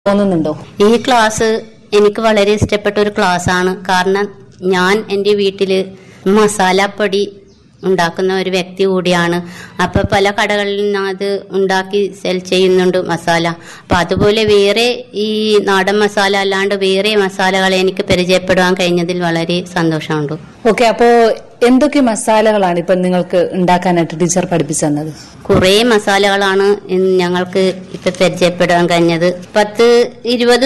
തോന്നുന്നുണ്ടോ ഈ ക്ലാസ് എനിക്ക് വളരെ ഇഷ്ടപ്പെട്ട ഒരു ക്ലാസ് ആണ് കാരണം ഞാൻ എൻ്റെ വീട്ടിൽ മസാലപ്പൊടി ഉണ്ടാക്കുന്ന ഒരു വ്യക്തി കൂടിയാണ് അപ്പൊ പല കടകളിൽ നിന്ന് അത് ഉണ്ടാക്കി സെൽ ചെയ്യുന്നുണ്ട് മസാല അപ്പൊ അതുപോലെ വേറെ ഈ നാടൻ മസാല അല്ലാണ്ട് വേറെ മസാലകളെ എനിക്ക് പരിചയപ്പെടുവാൻ കഴിഞ്ഞതിൽ വളരെ സന്തോഷമുണ്ട് ഓക്കെ അപ്പോ എന്തൊക്കെ മസാലകളാണ് ഇപ്പൊ നിങ്ങൾക്ക് ഉണ്ടാക്കാനായിട്ട് ടീച്ചർ പഠിപ്പിച്ചു തന്നത് കുറേ മസാലകളാണ് ഇന്ന് ഞങ്ങൾക്ക് ഇപ്പൊ പരിചയപ്പെടാൻ കഴിഞ്ഞത് പത്ത് ഇരുപത്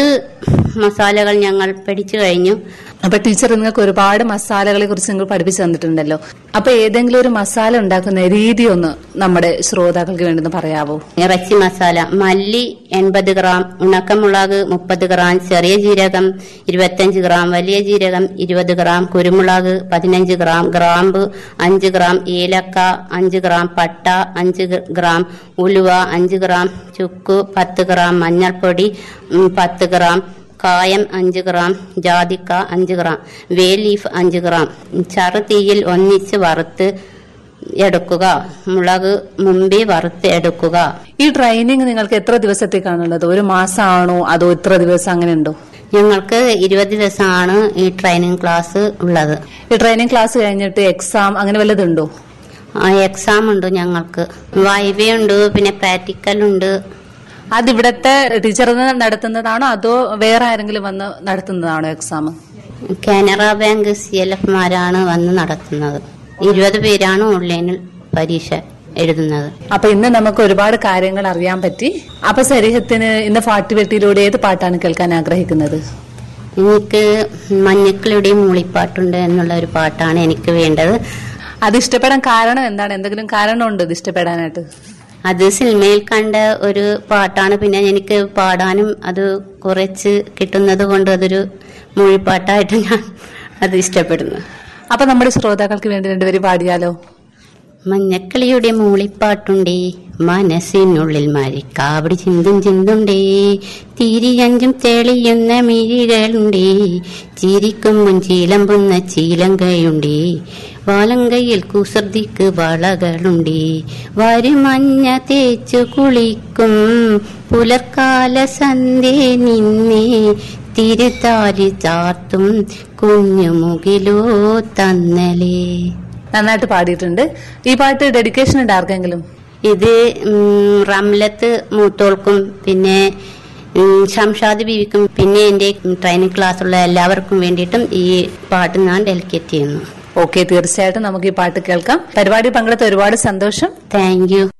മസാലകൾ ഞങ്ങൾ പഠിച്ചു കഴിഞ്ഞു അപ്പൊ ടീച്ചർ നിങ്ങൾക്ക് ഒരുപാട് മസാലകളെ കുറിച്ച് നിങ്ങൾ പഠിപ്പിച്ചു തന്നിട്ടുണ്ടല്ലോ അപ്പൊ ഏതെങ്കിലും ഒരു മസാല ഉണ്ടാക്കുന്ന രീതി ഒന്ന് നമ്മുടെ ശ്രോതാക്കൾക്ക് വേണ്ടി ഒന്ന് പറയാവോ ഇറച്ചി മസാല മല്ലി എൺപത് ഗ്രാം ഉണക്കമുളക് മുപ്പത് ഗ്രാം ചെറിയ ജീരകം ഇരുപത്തഞ്ച് ഗ്രാം വലിയ ജീരകം ഇരുപത് ഗ്രാം കുരുമുളക് പതിനഞ്ച് ഗ്രാം ഗ്രാമ്പ് അഞ്ച് ഗ്രാം ഏലക്ക അഞ്ച് ഗ്രാം പട്ട അഞ്ച് ഗ- ഗ്രാം ഉലുവ അഞ്ച് ഗ്രാം ചുക്ക് പത്ത് ഗ്രാം മഞ്ഞൾപ്പൊടി ഉം, പത്ത് ഗ്രാം കായം അഞ്ച് ഗ്രാം ജാതിക്ക അഞ്ച് ഗ്രാം വേ ലീഫ് അഞ്ച് ഗ്രാം ചറു തീയിൽ ഒന്നിച്ച് വറുത്ത് എടുക്കുക മുളക് മുമ്പേ വറുത്ത് എടുക്കുക ഈ ട്രെയിനിങ് നിങ്ങൾക്ക് എത്ര ദിവസത്തേക്കാണുള്ളത് ഒരു മാസമാണോ അതോ ഇത്ര ദിവസം അങ്ങനെ ഉണ്ടോ ഞങ്ങൾക്ക് ഇരുപത് ദിവസമാണ് ഈ ട്രെയിനിങ് ക്ലാസ് ഉള്ളത് ഈ ട്രെയിനിങ് ക്ലാസ് കഴിഞ്ഞിട്ട് എക്സാം അങ്ങനെ വല്ലതുണ്ടോ ആ എക്സാം ഉണ്ട് ഞങ്ങൾക്ക് വൈവയുണ്ട് പിന്നെ പ്രാക്ടിക്കൽ ഉണ്ട് അത് ഇവിടത്തെ ടീച്ചർ നടത്തുന്നതാണോ അതോ വേറെ ആരെങ്കിലും വന്ന് നടത്തുന്നതാണോ exam Canara Bank C L എഫ്മാരാണ് വന്ന് നടത്തുന്നത് ഇരുപത് പേരാണ് ഓൺലൈനിൽ പരീക്ഷ എഴുതുന്നത് അപ്പൊ ഇന്ന് നമുക്ക് ഒരുപാട് കാര്യങ്ങൾ അറിയാൻ പറ്റി അപ്പൊ ശരീരത്തിന് ഇന്ന് പാട്ടുപെട്ടിയിലൂടെ ഏത് പാട്ടാണ് കേൾക്കാൻ ആഗ്രഹിക്കുന്നത് എനിക്ക് മഞ്ഞക്കിളിയുടെ മൂളിപ്പാട്ടുണ്ട് എന്നുള്ള ഒരു പാട്ടാണ് എനിക്ക് വേണ്ടത് അത് ഇഷ്ടപ്പെടാൻ കാരണം എന്താണ് എന്തെങ്കിലും കാരണമുണ്ടോ ഇത് ഇഷ്ടപ്പെടാനായിട്ട് അത് സിനിമയിൽ കണ്ട ഒരു പാട്ടാണ് പിന്നെ എനിക്ക് പാടാനും അത് കുറച്ച് കിട്ടുന്നത് കൊണ്ട് അതൊരു മൂളിപ്പാട്ടായിട്ട് ഞാൻ അത് ഇഷ്ടപ്പെടുന്നു അപ്പൊ നമ്മുടെ ശ്രോതാക്കൾക്ക് വേണ്ടി രണ്ടുപേരും പാടിയാലോ മഞ്ഞക്കിളിയുടെ മൂളിപ്പാട്ടുണ്ടേ മനസ്സിനുള്ളിൽ മരിക്കാവടി ചിന്തും ചിന്തുണ്ടേ തിരിയഞ്ചും തെളിയുന്ന മിഴികളുണ്ടേ ചിരിക്കുമ്പും ചീലമ്പുന്ന ചീലങ്കയുണ്ടേ വാലങ്കയിൽ കുസൃതിക്ക് വളകളുണ്ടേ വരുമഞ്ഞ തേച്ചു കുളിക്കും പുലർക്കാല സന്ധ്യ നിന്നെ തിരുത്താരി ചാർത്തും കുഞ്ഞുമുകിലോ തന്നലേ നന്നായിട്ട് പാടിയിട്ടുണ്ട് ഈ പാട്ട് ഡെഡിക്കേഷൻ ഉണ്ട് ആർക്കെങ്കിലും ഇത് ഉം, റംലത്ത് മൂത്തോൾക്കും പിന്നെ ഉം, ഷംഷാദ് ബീവിക്കും പിന്നെ എൻ്റെ ട്രെയിനിങ് ക്ലാസ്സുള്ള എല്ലാവർക്കും വേണ്ടിയിട്ടും ഈ പാട്ട് ഞാൻ ഡെലിക്കേറ്റ് ചെയ്യുന്നു ഓക്കെ തീർച്ചയായിട്ടും നമുക്ക് ഈ പാട്ട് കേൾക്കാം പരിപാടി പങ്കെടുത്ത ഒരുപാട് സന്തോഷം താങ്ക് യു